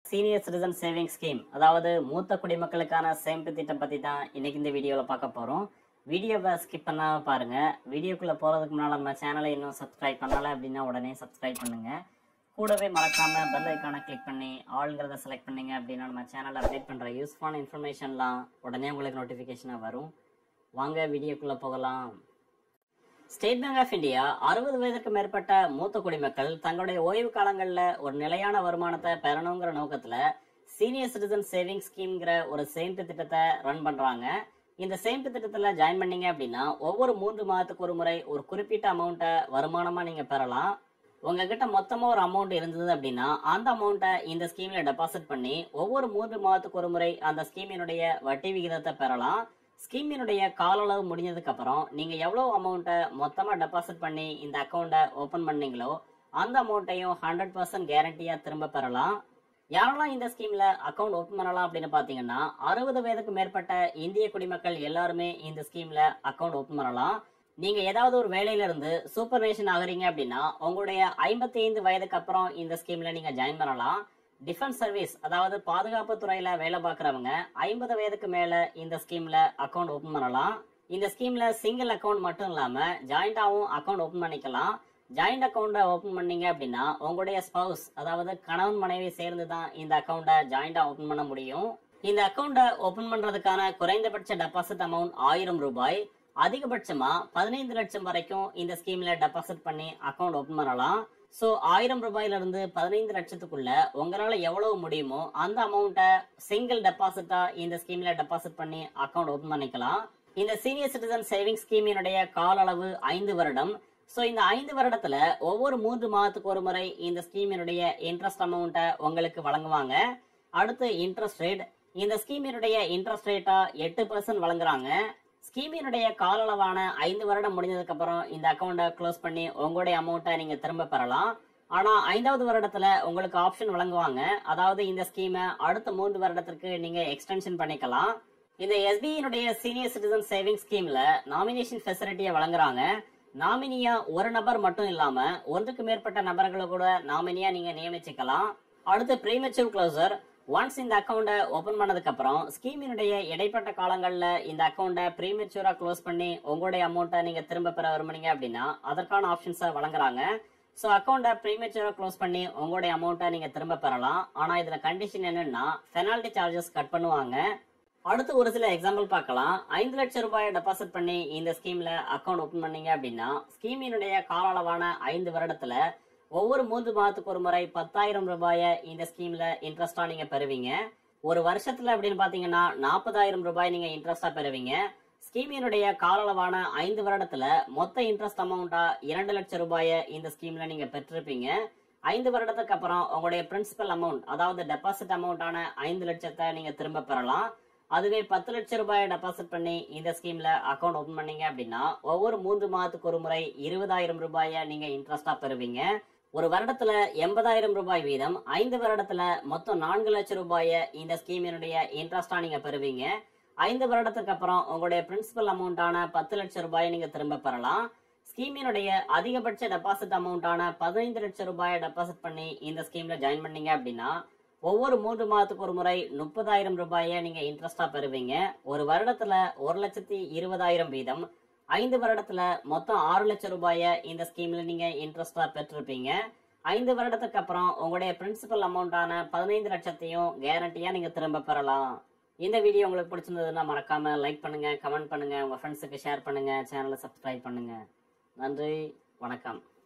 senior citizen saving scheme அதாவது மூத்த குடிமக்களுக்கான சேமிப்பு திட்டம் பற்றி தான் இன்னைக்கு இந்த வீடியோவில் பார்க்க போகிறோம் வீடியோவை ஸ்கிப் பண்ணாம பாருங்க வீடியோக்குள்ளே போகிறதுக்கு முன்னால் நம்ம சேனலை இன்னும் சப்ஸ்கிரைப் பண்ணலை அப்படின்னா உடனே சப்ஸ்கிரைப் பண்ணுங்க கூடவே மறக்காம பெல் ஐக்கானை கிளிக் பண்ணி ஆளுங்கிறத செலக்ட் பண்ணீங்க அப்படின்னா நம்ம சேனல் அப்டேட் பண்ணுற யூஸ்ஃபுல்லான இன்ஃபர்மேஷன்லாம் உடனே உங்களுக்கு நோட்டிஃபிகேஷனாக வரும் வாங்க வீடியோக்குள்ளே போகலாம் ஸ்டேட் பேங்க் ஆஃப் இந்தியா அறுபது வயதுக்கு மேற்பட்ட மூத்த குடிமக்கள் தங்களுடைய ஓய்வு காலங்களில் ஒரு நிலையான வருமானத்தை பெறணுங்கிற நோக்கத்துல சீனியர் சிட்டிசன் சேவிங் ஸ்கீம்ங்கிற ஒரு சேமிப்பு திட்டத்தை ரன் பண்றாங்க இந்த சேமிப்பு திட்டத்துல ஜாயின் பண்ணீங்க அப்படின்னா ஒவ்வொரு மூன்று மாதத்துக்கு ஒரு முறை ஒரு குறிப்பிட்ட அமௌண்ட்டை வருமானமா நீங்க பெறலாம் உங்ககிட்ட மொத்தமா ஒரு அமௌண்ட் இருந்தது அப்படின்னா அந்த அமௌண்ட்டை இந்த ஸ்கீம்ல டெபாசிட் பண்ணி ஒவ்வொரு மூன்று மாதத்துக்கு ஒரு முறை அந்த ஸ்கீமினுடைய வட்டி விகிதத்தை பெறலாம் ஸ்கீமினுடைய கால அளவு முடிஞ்சதுக்கு அப்புறம் நீங்க எவ்வளவு அமௌண்ட்டை மொத்தமா டெபாசிட் பண்ணி இந்த அக்கௌண்ட்டை ஓபன் பண்ணீங்களோ அந்த அமௌண்ட்டையும் ஹண்ட்ரட் பர்சன்ட் கேரண்டியா திரும்ப பெறலாம் யாரெல்லாம் இந்த ஸ்கீம்ல அக்கௌண்ட் ஓபன் பண்ணலாம் அப்படின்னு பாத்தீங்கன்னா அறுபது வயதுக்கு மேற்பட்ட இந்திய குடிமக்கள் எல்லாருமே இந்த ஸ்கீம்ல அக்கௌண்ட் ஓபன் பண்ணலாம் நீங்க ஏதாவது ஒரு வேலையில இருந்து சூப்பர்வேஷன் ஆகுறீங்க அப்படின்னா உங்களுடைய ஐம்பத்தி ஐந்து வயதுக்கு அப்புறம் இந்த ஸ்கீம்ல நீங்க ஜாயின் பண்ணலாம் டிஃபென்ஸ் சர்வீஸ் அதாவது பாதுகாப்பு துறையில வேலை பார்க்குறவங்க ஐம்பது வயதுக்கு மேல இந்த ஸ்கீம்ல அக்கௌண்ட் ஓபன் பண்ணலாம் இந்த ஸ்கீம்ல சிங்கிள் அக்கௌண்ட் மட்டும் இல்லாம ஜாயிண்டாவும் அக்கௌண்ட் ஓபன் பண்ணிக்கலாம் ஜாயிண்ட் அக்கௌண்ட்டை ஓபன் பண்ணீங்க அப்படின்னா உங்களுடைய ஸ்பவுஸ் அதாவது கணவன் மனைவி சேர்ந்து தான் இந்த அக்கௌண்ட்டை ஜாயிண்டா ஓபன் பண்ண முடியும் இந்த அக்கௌண்ட்டை ஓபன் பண்றதுக்கான குறைந்தபட்ச டெபாசிட் அமௌண்ட் ஆயிரம் ரூபாய் அதிகபட்சமா பதினைந்து லட்சம் வரைக்கும் இந்த ஸ்கீம்ல டெபாசிட் பண்ணி அக்கௌண்ட் ஓபன் பண்ணலாம் ஸோ ஆயிரம் ரூபாயில இருந்து பதினைந்து லட்சத்துக்குள்ள உங்களால எவ்வளவு முடியுமோ அந்த அமௌண்ட்டை சிங்கிள் டெபாசிட்டா இந்த ஸ்கீம்ல டெபாசிட் பண்ணி அக்கௌண்ட் ஓபன் பண்ணிக்கலாம் இந்த சீனியர் சிட்டிசன் சேவிங் ஸ்கீமினுடைய கால அளவு ஐந்து வருடம் ஸோ இந்த ஐந்து வருடத்துல ஒவ்வொரு மூன்று மாதத்துக்கு ஒரு முறை இந்த ஸ்கீமினுடைய இன்ட்ரெஸ்ட் அமௌண்ட்டை உங்களுக்கு வழங்குவாங்க அடுத்து இன்ட்ரெஸ்ட் ரேட் இந்த ஸ்கீமினுடைய இன்ட்ரெஸ்ட் ரேட்டா எட்டு பர்சன்ட் வழங்குறாங்க ஸ்கீமினுடைய கால அளவான ஐந்து வருடம் முடிஞ்சதுக்கு அப்புறம் இந்த அக்கௌண்ட்டை க்ளோஸ் பண்ணி உங்களுடைய அமௌண்ட்டை நீங்க திரும்ப பெறலாம் ஆனா ஐந்தாவது வருடத்துல உங்களுக்கு ஆப்ஷன் வழங்குவாங்க அதாவது இந்த ஸ்கீமை அடுத்த மூன்று வருடத்திற்கு நீங்க எக்ஸ்டென்ஷன் பண்ணிக்கலாம் இந்த எஸ்பிஐனுடைய சீனியர் சிட்டிசன் சேவிங் ஸ்கீம்ல நாமினேஷன் ஃபெசிலிட்டியை வழங்குறாங்க நாமினியா ஒரு நபர் மட்டும் இல்லாம ஒன்றுக்கு மேற்பட்ட நபர்களை கூட நாமினியா நீங்க நியமிச்சுக்கலாம் அடுத்து ப்ரீமெச்சூர் க்ளோசர் ஒன்ஸ் இந்த அக்கௌண்ட்டை ஓபன் பண்ணதுக்கு அப்புறம் ஸ்கீமினுடைய இடைப்பட்ட காலங்கள்ல இந்த அக்கௌண்ட்டை ப்ரீமெச்சூரா க்ளோஸ் பண்ணி உங்களுடைய அமௌண்ட்டை நீங்க திரும்ப பெற விரும்புனீங்க அப்படின்னா அதற்கான ஆப்ஷன்ஸை வழங்குறாங்க ஸோ அக்கௌண்ட்டை ப்ரீமெச்சூரா க்ளோஸ் பண்ணி உங்களுடைய அமௌண்ட்டை நீங்க திரும்ப பெறலாம் ஆனா இதுல கண்டிஷன் என்னன்னா பெனால்டி சார்ஜஸ் கட் பண்ணுவாங்க அடுத்து ஒரு சில எக்ஸாம்பிள் பார்க்கலாம் ஐந்து லட்சம் ரூபாய் டெபாசிட் பண்ணி இந்த ஸ்கீம்ல அக்கௌண்ட் ஓபன் பண்ணீங்க அப்படின்னா ஸ்கீமினுடைய கால அளவான ஐந்து வருடத்துல ஒவ்வொரு மூன்று மாதத்துக்கு ஒரு முறை பத்தாயிரம் ரூபாய இந்த ஸ்கீம்ல இன்ட்ரெஸ்டா நீங்க பெறுவீங்க ஒரு வருஷத்துல அப்படின்னு பாத்தீங்கன்னா நாற்பதாயிரம் ரூபாய் நீங்க இன்ட்ரெஸ்டா பெறுவீங்க ஸ்கீமினுடைய கால அளவான ஐந்து வருடத்துல மொத்த இன்ட்ரெஸ்ட் அமௌண்டா இரண்டு லட்சம் ரூபாய இந்த ஸ்கீம்ல நீங்க பெற்றிருப்பீங்க ஐந்து வருடத்துக்கு அப்புறம் உங்களுடைய பிரின்சிபல் அமௌண்ட் அதாவது டெபாசிட் அமௌண்டான ஐந்து லட்சத்தை நீங்க திரும்ப பெறலாம் அதுவே பத்து லட்சம் ரூபாயை டெபாசிட் பண்ணி இந்த ஸ்கீம்ல அக்கௌண்ட் ஓபன் பண்ணீங்க அப்படின்னா ஒவ்வொரு மூன்று மாதத்துக்கு ஒரு முறை இருபதாயிரம் ரூபாய நீங்க இன்ட்ரெஸ்டா பெறுவீங்க ஒரு வருடத்துல எண்பதாயிரம் ரூபாய் வீதம் ஐந்து வருடத்துல மொத்தம் நான்கு லட்சம் ரூபாய இந்த ஸ்கீமினுடைய இன்ட்ரெஸ்டா நீங்க பெறுவீங்க ஐந்து வருடத்துக்கு அப்புறம் உங்களுடைய பிரின்சிபல் அமௌண்டான பத்து லட்சம் ரூபாயை நீங்க திரும்ப பெறலாம் ஸ்கீமினுடைய அதிகபட்ச டெபாசிட் அமௌண்டான பதினைந்து லட்சம் ரூபாயை டெபாசிட் பண்ணி இந்த ஸ்கீம்ல ஜாயின் பண்ணீங்க அப்படின்னா ஒவ்வொரு மூன்று மாதத்துக்கு ஒரு முறை முப்பதாயிரம் ரூபாயை நீங்க இன்ட்ரெஸ்டா பெறுவீங்க ஒரு வருடத்துல ஒரு லட்சத்தி இருபதாயிரம் வீதம் ஐந்து வருடத்துல மொத்தம் ஆறு லட்சம் ரூபாயை இந்த ஸ்கீம்ல நீங்க இன்ட்ரெஸ்டா பெற்றிருப்பீங்க ஐந்து வருடத்துக்கு அப்புறம் உங்களுடைய பிரின்சிபல் அமௌண்டான பதினைந்து லட்சத்தையும் கேரண்டியா நீங்க திரும்ப பெறலாம் இந்த வீடியோ உங்களுக்கு பிடிச்சிருந்ததுன்னா மறக்காம லைக் பண்ணுங்க கமெண்ட் பண்ணுங்க உங்க ஃப்ரெண்ட்ஸுக்கு ஷேர் பண்ணுங்க சேனலை சப்ஸ்கிரைப் பண்ணுங்க நன்றி வணக்கம்